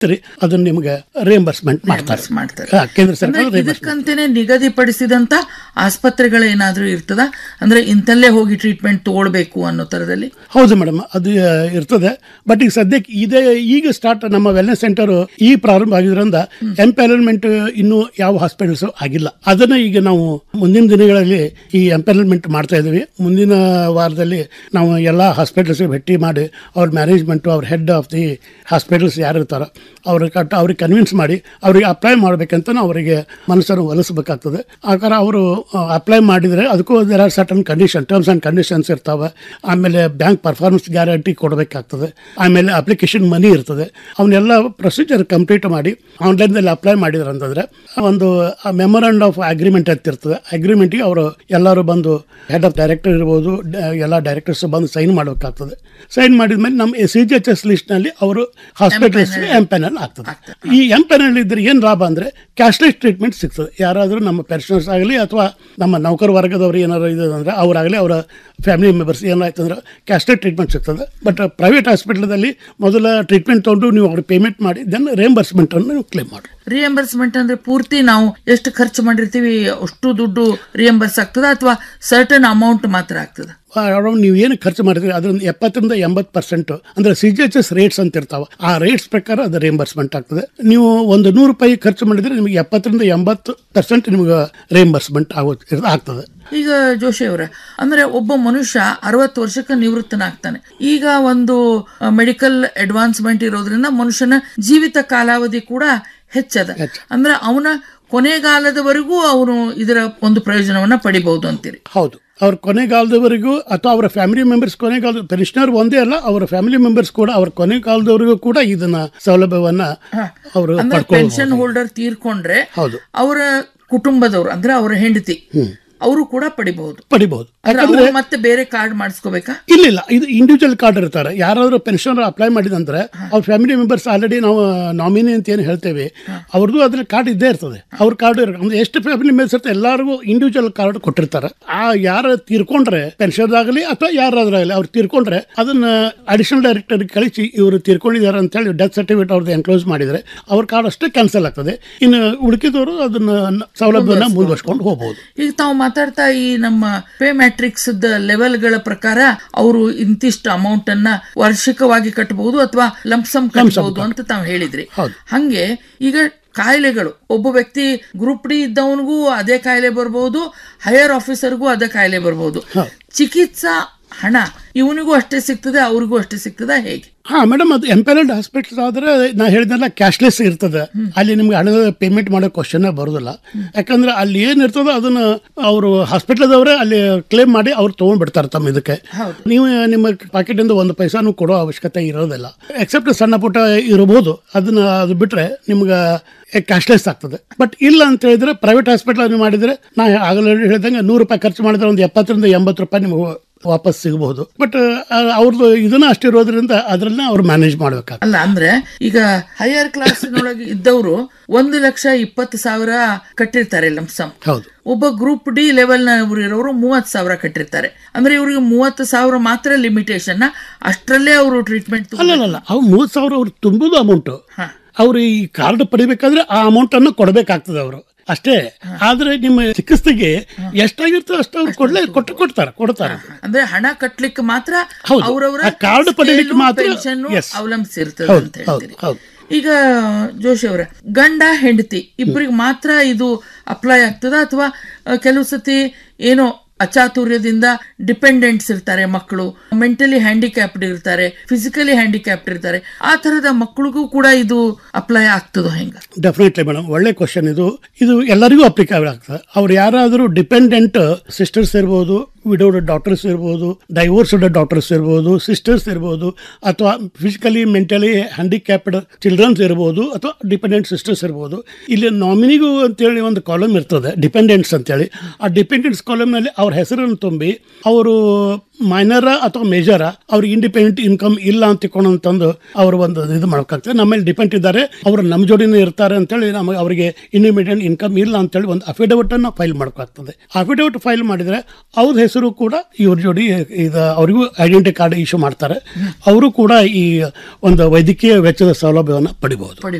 ರೀ ಅದನ್ನ ನಿಮ್ಗೆ ರಿಯಂಬರ್ಸ್ಮೆಂಟ್ ಮಾಡ್ತಾರೆ ಮಾಡ್ತಾರೆ ಹಾ, ಕೇಂದ್ರ ಸರ್ಕಾರ ಅಂದ್ರೆ reimbursement. ಇದಕ್ಕಂತೇನೆ ನಿಗದಿಪಡಿಸಿದಂತ ಆಸ್ಪತ್ರೆಗಳೇನಾದ್ರೂ ಇರ್ತದ ಅಂದ್ರೆ ಇಂತಲ್ಲೇ ಹೋಗಿ ಟ್ರೀಟ್ಮೆಂಟ್ ತಗೊಳ್ಬೇಕು ಅನ್ನೋ ತರದಲ್ಲಿ ಹೌದು ಮೇಡಮ್ ಅದು ಆ, ಇರ್ತದೆ ಬಟ್ ಈಗ ಸದ್ಯಕ್ಕೆ ಇದೇ ಈಗ ಸ್ಟಾರ್ಟ್ ನಮ್ಮ ವೆಲ್ನೆಸ್ ಸೆಂಟರ್ ಈ ಪ್ರಾರಂಭ ಆಗಿದ್ರಿಂದ ಎಂಪ್ಯಾನಲ್ಮೆಂಟ್ ಇನ್ನು ಯಾವ ಹಾಸ್ಪಿಟಲ್ಸ್ ಆಗಿಲ್ಲ ಅದನ್ನ ಈಗ ನಾವು ಮುಂದಿನ ದಿನಗಳಲ್ಲಿ ಈ ಎಂಪ್ಯಾನಲ್ಮೆಂಟ್ ಮಾಡ್ತಾ ಇದ್ದೀವಿ ಮುಂದಿನ ವಾರದಲ್ಲಿ ನಾವು ಎಲ್ಲ ಹಾಸ್ಪಿಟಲ್ಸ್ ಭೇಟಿ ಮಾಡಿ ಅವ್ರ ಮ್ಯಾನೇಜ್ಮೆಂಟ್ ಅವ್ರ ಹೆಡ್ ಆಫ್ ದಿ ಹಾಸ್ಪಿಟಲ್ಸ್ ಯಾರು ಇರ್ತಾರೋ ಅವ್ರಿಗೆ ಕಟ್ ಅವ್ರಿಗೆ ಕನ್ವಿನ್ಸ್ ಮಾಡಿ ಅವ್ರಿಗೆ ಅಪ್ಲೈ ಮಾಡ್ಬೇಕಂತ ನಾವು ಅವರಿಗೆ ಮನಸ್ಸನ್ನು ಒಲಿಸಬೇಕಾಗ್ತದೆ ಆಕಾರ ಅವರು ಅಪ್ಲೈ ಮಾಡಿದರೆ ಅದಕ್ಕೂ there are certain condition terms and conditions ಇರ್ತಾವೆ ಆಮೇಲೆ ಬ್ಯಾಂಕ್ ಪರ್ಫಾರ್ಮೆನ್ಸ್ ಗ್ಯಾರಂಟಿ ಕೊಡಬೇಕಾಗ್ತದೆ ಆಮೇಲೆ ಅಪ್ಲಿಕೇಶನ್ ಮನಿ ಇರ್ತದೆ ಅವನ್ನೆಲ್ಲ ಪ್ರೊಸೀಜರ್ ಕಂಪ್ಲೀಟ್ ಮಾಡಿ ಆನ್ಲೈನ್ದಲ್ಲಿ ಅಪ್ಲೈ ಮಾಡಿದ್ರು ಅಂತಂದ್ರೆ ಒಂದು ಮೆಮೊರಂಡ್ ಆಫ್ ಅಗ್ರಿಮೆಂಟ್ ಅಂತ ಇರ್ತದೆ ಅಗ್ರಿಮೆಂಟಿಗೆ ಅವರು ಎಲ್ಲರೂ ಬಂದು ಹೆಡ್ ಆಫ್ ಡೈರೆಕ್ಟರ್ ಇರ್ಬೋದು ಡ- ಎಲ್ಲ ಡೈರೆಕ್ಟರ್ಸ್ ಬಂದು ಸೈನ್ ಮಾಡಬೇಕಾಗ್ತದೆ ಸೈನ್ ಮಾಡಿದ್ಮೇಲೆ ನಮ್ಮ ಸಿ ಜಿ ಎಚ್ ಎಸ್ ಲಿಸ್ಟ್ನಲ್ಲಿ ಅವರು ಹಾಸ್ಪಿಟಲ್ಸ್ ಎಂ ಪ್ಯಾನಲ್ ಆಗ್ತದೆ ಈ ಎಂ ಪ್ಯಾನಲ್ ಇದ್ರೆ ಏನು ಲಾಭ ಅಂದರೆ ಕ್ಯಾಶ್ಲೆಸ್ ಟ್ರೀಟ್ಮೆಂಟ್ ಸಿಗ್ತದೆ ಯಾರಾದರೂ ನಮ್ಮ ಪೆನ್ಷನರ್ಸ್ ಆಗಲಿ ಅಥವಾ ನಮ್ಮ ನೌಕರ ವರ್ಗದವರು ಏನಾರು ಇದೆ ಅಂದರೆ ಅವರಾಗಲಿ ಅವರ ಫ್ಯಾಮಿಲಿ ಮೆಂಬರ್ಸ್ ಏನಾಯ್ತು ಅಂದ್ರೆ ಕ್ಯಾಶ್ಲೆಸ್ ಟ್ರೀಟ್ಮೆಂಟ್ ಸಿಗ್ತದೆ ಬಟ್ ಪ್ರೈವೇಟ್ ಹಾಸ್ಪಿಟಲ್ದಲ್ಲಿ ಮೊದಲ ಟ್ರೀಟ್ಮೆಂಟ್ ತೊಗೊಂಡು ನೀವು ಅವ್ರಿಗೆ ಪೇಮೆಂಟ್ ಮಾಡಿ ದೆನ್ ರಿಯಂಬರ್ಸ್ಮೆಂಟನ್ನು ನೀವು ಕ್ಲೇಮ್ ಮಾಡಿ ರಿಯಂಬರ್ಸ್ಮೆಂಟ್ ಅಂದ್ರೆ ಪೂರ್ತಿ ನಾವು ಎಷ್ಟು ಖರ್ಚು ಮಾಡಿರ್ತೀವಿ ಅಷ್ಟು ದುಡ್ಡು ರಿಯಂಬರ್ಸ್ ಆಗ್ತದ ಅಥವಾ ಸರ್ಟನ್ ಅಮೌಂಟ್ ಮಾತ್ರ ಆಗ್ತದ ಅರೌಂಡ್ ನೀವು ಏನು ಖರ್ಚು ಮಾಡಿದ್ರಿ ಅದರಿಂದ ಎಪ್ಪತ್ತರಿಂದ ಎಂಬತ್ತು ಪರ್ಸೆಂಟ್ ಅಂದ್ರೆ C G H S rates ಅಂತ ಇರ್ತಾವೆ ಆ ರೇಟ್ಸ್ ಪ್ರಕಾರ ಅದು ರಿಯಂಬರ್ಸ್ಮೆಂಟ್ ಆಗ್ತದೆ ನೀವು ಒಂದು ನೂರು ರೂಪಾಯಿ ಖರ್ಚು ಮಾಡಿದ್ರೆ ನಿಮಗೆ ಎಪ್ಪತ್ತರಿಂದ ಎಂಬತ್ತು ಪರ್ಸೆಂಟ್ ನಿಮಗೆ ರಿಯಂಬರ್ಸ್ಮೆಂಟ್ ಆಗೋ ಆಗ್ತದೆ ಈಗ ಜೋಶಿ ಅವರ ಅಂದ್ರೆ ಒಬ್ಬ ಮನುಷ್ಯ ಅರವತ್ತು ವರ್ಷಕ್ಕೆ ನಿವೃತ್ತನಾಗ್ತಾನೆ ಈಗ ಒಂದು ಮೆಡಿಕಲ್ ಅಡ್ವಾನ್ಸ್ಮೆಂಟ್ ಇರೋದ್ರಿಂದ ಮನುಷ್ಯನ ಜೀವಿತ ಕಾಲಾವಧಿ ಕೂಡ ಹೆಚ್ಚದ ಅಂದ್ರೆ ಅವನ ಕೊನೆಗಾಲದವರೆಗೂ ಅವನು ಇದರ ಒಂದು ಪ್ರಯೋಜನವನ್ನ ಪಡಿಬಹುದು ಅಂತೀರಿ ಹೌದು ಅವ್ರ ಕೊನೆಗಾಲದವರೆಗೂ ಅಥವಾ ಅವರ ಫ್ಯಾಮಿಲಿ ಮೆಂಬರ್ಸ್ ಕೊನೆಗಾಲ ಪೆನ್ಷನರ್ ಒಂದೇ ಅಲ್ಲ ಅವರ ಫ್ಯಾಮಿಲಿ ಮೆಂಬರ್ಸ್ ಕೂಡ ಅವರ ಕೊನೆಗಾಲದವರೆಗೂ ಕೂಡ ಇದನ್ನ ಸೌಲಭ್ಯವನ್ನ ಅವರು ಅಂದ್ರೆ ಪಡ್ಕೊಳ್ಬಹುದು ಪೆನ್ಷನ್ ಹೋಲ್ಡರ್ ತೀರ್ಕೊಂಡ್ರೆ ಹೌದು ಅವರ ಕುಟುಂಬದವರು ಅಂದ್ರೆ ಅವರ ಹೆಂಡತಿ ಅವರು ಕೂಡ ಪಡಿಬಹುದು ಪಡಿಬಹುದು ಅಂದ್ರೆ ಯಾಕಂದ್ರೆ ಅವ್ರು ಮತ್ತೆ ಬೇರೆ ಕಾರ್ಡ್ ಮಾಡಿಸ್ಕೋಬೇಕಾ ಇಲ್ಲ ಇಲ್ಲ ಇದು ಇಂಡಿವಿಜುವಲ್ ಕಾರ್ಡ್ ಇರ್ತಾರೆ ಯಾರಾದ್ರೂ ಪೆನ್ಷನ್ ಅಪ್ಲೈ ಮಾಡಿದಂದ್ರೆ ಅವ್ರ ಫ್ಯಾಮಿಲಿ ಮೆಂಬರ್ಸ್ ಆಲ್ರೆಡಿ ನಾವು ನಾಮಿನಿ ಅಂತ ಏನು ಹೇಳ್ತೇವೆ ಅವ್ರದ್ದು ಅದ್ರ ಕಾರ್ಡ್ ಇದ್ದೇ ಇರ್ತದೆ ಅವ್ರ ಕಾರ್ಡ್ ಅಂದ್ರೆ ಎಷ್ಟು ಫ್ಯಾಮಿಲಿ ಮೆಂಬರ್ಸ್ ಇರ್ತಾರೆ ಎಲ್ಲರಿಗೂ ಇಂಡಿವಿಜುವಲ್ ಕಾರ್ಡ್ ಕೊಟ್ಟಿರ್ತಾರೆ ಆ ಯಾರು ತೀರ್ಕೊಂಡ್ರೆ ಪೆನ್ಷನ್ ಆಗಲಿ ಅಥವಾ ಯಾರಾದ್ರಾಗಲಿ ಅವ್ರು ತೀರ್ಕೊಂಡ್ರೆ ಅದನ್ನ ಅಡಿಷನಲ್ ಡೈರೆಕ್ಟರ್ ಕಳಿಸಿ ಇವರು ತೀರ್ಕೊಂಡಿದ್ದಾರೆ ಅಂತ ಹೇಳಿ ಡೆತ್ ಸರ್ಟಿಫಿಕೇಟ್ ಅವ್ರದ್ದು ಎನ್ಕ್ಲೋಸ್ ಮಾಡಿದ್ರೆ ಅವ್ರ ಕಾರ್ಡ್ ಅಷ್ಟೇ ಕ್ಯಾನ್ಸಲ್ ಆಗ್ತದೆ ಇನ್ನು ಉಳಿಕಿದವರು ಅದನ್ನ ಸೌಲಭ್ಯನ ಮುಂದುವರ್ಸ್ಕೊಂಡು ಹೋಗ್ಬೋದು ಈಗ ತಾವು ಮಾತಾಡ್ತಾ ಈ ನಮ್ಮ ಪೇ ಮ್ಯಾಟ್ರಿಕ್ಸ್ ಲೆವೆಲ್ಗಳ ಪ್ರಕಾರ ಅವರು ಇಂತಿಷ್ಟು ಅಮೌಂಟ್ ಅನ್ನ ವಾರ್ಷಿಕವಾಗಿ ಕಟ್ಟಬಹುದು ಅಥವಾ ಲಂಪ್ಸಮ್ ಕಟ್ಟಬಹುದು ಅಂತ ತಾವು ಹೇಳಿದ್ರಿ ಹೌದು. ಹಂಗೆ ಈಗ ಕಾಯಿಲೆಗಳು ಒಬ್ಬ ವ್ಯಕ್ತಿ ಗ್ರೂಪ್ ಡಿ ಇದ್ದವನಿಗೂ ಅದೇ ಕಾಯಿಲೆ ಬರ್ಬೋದು ಹೈಯರ್ ಆಫೀಸರ್ಗೂ ಅದೇ ಕಾಯಿಲೆ ಬರ್ಬೋದು ಚಿಕಿತ್ಸಾ ಹಣ ಇವನಿಗೂ ಅಷ್ಟೇ ಸಿಗ್ತದೆ ಅವ್ರಿಗೂ ಅಷ್ಟೇ ಸಿಗ್ತದ ಹೇಗೆ ಹಾ ಮೇಡಮ್ ಅದು ಎಂಪೈರ್ಡ್ ಹಾಸ್ಪಿಟಲ್ ಆದ್ರೆ ನಾ ಹೇಳಿದ್ನಲ್ಲ ಕ್ಯಾಶ್ಲೆಸ್ ಇರ್ತದೆ ಅಲ್ಲಿ ನಿಮ್ಗೆ ಹಣದ ಪೇಮೆಂಟ್ ಮಾಡೋ ಕ್ವಶನ್ ಬರೋದಿಲ್ಲ ಯಾಕಂದ್ರೆ ಅಲ್ಲಿ ಏನ್ ಇರ್ತದೋ ಅದನ್ನ ಅವರು ಹಾಸ್ಪಿಟಲ್ದವರೇ ಅಲ್ಲಿ ಕ್ಲೇಮ್ ಮಾಡಿ ಅವ್ರು ತಗೊಂಡ್ಬಿಡ್ತಾರೆ ತಮ್ಮ ಇದಕ್ಕೆ ನೀವು ನಿಮ್ಮ ಪಾಕೆಟ್ ಇಂದ ಒಂದು ಪೈಸಾನು ಕೊಡೋ ಅವಶ್ಯಕತೆ ಇರೋದಿಲ್ಲ ಎಕ್ಸೆಪ್ಟ್ ಸಣ್ಣ ಪುಟ್ಟ ಇರಬಹುದು ಅದನ್ನ ಅದು ಬಿಟ್ರೆ ನಿಮ್ಗೆ ಕ್ಯಾಶ್ಲೆಸ್ ಆಗ್ತದೆ ಬಟ್ ಇಲ್ಲ ಅಂತ ಹೇಳಿದ್ರೆ ಪ್ರೈವೇಟ್ ಹಾಸ್ಪಿಟಲ್ ಮಾಡಿದ್ರೆ ನಾ ಆಗಲೇ ಹೇಳಿದಂಗೆ ನೂರು ರೂಪಾಯಿ ಖರ್ಚು ಮಾಡಿದ್ರೆ ಒಂದು ಎಪ್ಪತ್ತರಿಂದ ಎಂಬತ್ತು ರೂಪಾಯಿ ನಿಮಗೆ ವಾಪಸ್ ಸಿಗಬಹುದು ಬಟ್ ಅವ್ರದ್ದು ಇದನ್ನ ಅಷ್ಟಿರೋದ್ರಿಂದ ಅದರನ್ನ ಅವ್ರು ಮ್ಯಾನೇಜ್ ಮಾಡ್ಬೇಕಾಗ್ತದೆ ಅಲ್ಲ ಅಂದ್ರೆ ಈಗ ಹೈಯರ್ ಕ್ಲಾಸಿನೊಳಗೆ ಇದ್ದವರು ಒಂದು ಲಕ್ಷ ಇಪ್ಪತ್ತು ಸಾವಿರ ಕಟ್ಟಿರ್ತಾರೆ ಲಂಪ್ಸಮ್ ಹೌದು ಒಬ್ಬ ಗ್ರೂಪ್ ಡಿ ಲೆವೆಲ್ ನ ಇರೋರು ಮೂವತ್ ಸಾವಿರ ಕಟ್ಟಿರ್ತಾರೆ ಅಂದ್ರೆ ಇವ್ರಿಗೆ ಮೂವತ್ತು ಸಾವಿರ ಮಾತ್ರ ಲಿಮಿಟೇಷನ್ ಅಷ್ಟರಲ್ಲೇ ಅವರು ಟ್ರೀಟ್ಮೆಂಟ್ ಅಲ್ಲಲ್ಲ ಅವು ಮೂವತ್ತು ಸಾವಿರ ಅವ್ರು ತುಂಬುದು ಅಮೌಂಟು ಹಾ. ಅವ್ರು ಈ ಕಾರ್ಡ್ ಪಡಿಬೇಕಾದ್ರೆ ಆ ಅಮೌಂಟ್ ಅನ್ನು ಕೊಡಬೇಕಾಗ್ತದೆ ಅವರು ಅಷ್ಟೇ ಆದ್ರೆ ನಿಮ್ಮ ಚಿಕಿತ್ಸೆಗೆ ಎಷ್ಟಾಗಿರ್ತದೆ ಅಷ್ಟು ಅವ್ರು ಕೊಡ್ಲೇ ಕೊಟ್ಟು ಕೊಡ್ತಾರೆ ಕೊಡ್ತಾರೆ ಅಂದ್ರೆ ಹಣ ಕಟ್ಲಿಕ್ಕೆ ಮಾತ್ರ ಹೌದು. ಅವರವರ ಆ ಕಾರ್ಡ್ ಪಡೀಲಿಕ್ಕೆ ಮಾತ್ರ- ಪೆನ್ಷನ್ Yes. ಅವಲಂಬಿಸಿರ್ತದೆ ಹೌದು, ಅಂತ ಹೌದು, ಹೇಳ್ತೀರಿ ಹೌದು. ಈಗ ಜೋಶಿ ಅವರ ಗಂಡ ಹೆಂಡತಿ ಇಬ್ಬರಿಗೆ ಮಾತ್ರ ಇದು ಅಪ್ಲೈ ಆಗ್ತದ ಅಥವಾ ಕೆಲವು ಸತಿ ಏನೋ ಅಚಾತುರ್ಯದಿಂದ ಡಿಪೆಂಡೆಂಟ್ಸ್ ಇರ್ತಾರೆ ಮಕ್ಕಳು ಮೆಂಟಲಿ ಹ್ಯಾಂಡಿಕ್ಯಾಪ್ಡ್ ಇರ್ತಾರೆ ಫಿಸಿಕಲಿ ಹ್ಯಾಂಡಿಕ್ಯಾಪ್ಡ್ ಇರ್ತಾರೆ ಆ ತರದ ಮಕ್ಕಳಿಗೂ ಕೂಡ ಇದು ಅಪ್ಲೈ ಆಗ್ತದೋ ಹೆಂಗ ಡೆಫಿನೆಟ್ಲಿ ಮೇಡಮ್ ಒಳ್ಳೆ ಕ್ವಶನ್ ಇದು ಇದು ಎಲ್ಲರಿಗೂ ಅಪ್ಲಿಕೇಬಲ್ ಆಗ್ತದೆ ಅವ್ರು ಯಾರಾದರೂ ಡಿಪೆಂಡೆಂಟ್ ಸಿಸ್ಟರ್ಸ್ ಇರ್ಬೋದು ವಿಡೋಡ್ ಡಾಕ್ಟರ್ಸ್ ಇರ್ಬೋದು ಡೈವೋರ್ಸ್ಡ್ ಡಾಕ್ಟರ್ಸ್ ಇರ್ಬೋದು ಸಿಸ್ಟರ್ಸ್ ಇರ್ಬೋದು ಅಥವಾ ಫಿಸಿಕಲಿ ಮೆಂಟಲಿ ಹ್ಯಾಂಡಿಕ್ಯಾಪ್ಡ್ ಚಿಲ್ಡ್ರನ್ಸ್ ಇರ್ಬೋದು ಅಥವಾ ಡಿಪೆಂಡೆಂಟ್ ಸಿಸ್ಟರ್ಸ್ ಇರ್ಬೋದು ಇಲ್ಲಿ ನಾಮಿನಿಗೂ ಅಂತೇಳಿ ಒಂದು ಕಾಲಮ್ ಇರ್ತದೆ ಡಿಪೆಂಡೆಂಟ್ಸ್ ಅಂತೇಳಿ ಆ ಡಿಪೆಂಡೆಂಟ್ಸ್ ಕಾಲಮ್ನಲ್ಲಿ ಅವ್ರ ಅವ್ರ ಹೆಸರನ್ನು ತುಂಬಿ ಅವರು ಮೈನರ ಅಥವಾ ಮೇಜರ ಅವ್ರಿಗೆ ಇಂಡಿಪೆಂಡೆಂಟ್ ಇನ್ಕಮ್ ಇಲ್ಲ ಅಂತ ತಿಳ್ಕೊಂಡಂತಂದು ಅವರು ಒಂದು ಇದು ಮಾಡ್ಬೇಕಾಗ್ತದೆ ನಮ್ಮ ಮೇಲೆ ಡಿಪೆಂಡ್ ಇದ್ದಾರೆ ಅವರು ನಮ್ಮ ಜೋಡಿನೇ ಇರ್ತಾರೆ ಅಂತೇಳಿ ನಮಗೆ ಅವರಿಗೆ ಇಂಡಿಪೆಂಡೆಂಟ್ ಇನ್ಕಮ್ ಇಲ್ಲ ಅಂತೇಳಿ ಒಂದು ಅಫಿಡವಿಟ್ ಅನ್ನು ಫೈಲ್ ಮಾಡ್ಬೇಕಾಗ್ತದೆ ಅಫಿಡವಿಟ್ ಫೈಲ್ ಮಾಡಿದ್ರೆ ಅವ್ರ ಹೆಸರು ಕೂಡ ಇವ್ರ ಜೋಡಿ ಇದು ಅವರಿಗೂ ಐಡೆಂಟಿ ಕಾರ್ಡ್ ಇಶ್ಯೂ ಮಾಡ್ತಾರೆ ಅವರು ಕೂಡ ಈ ಒಂದು ವೈದ್ಯಕೀಯ ವೆಚ್ಚದ ಸೌಲಭ್ಯವನ್ನು ಪಡಿಬಹುದು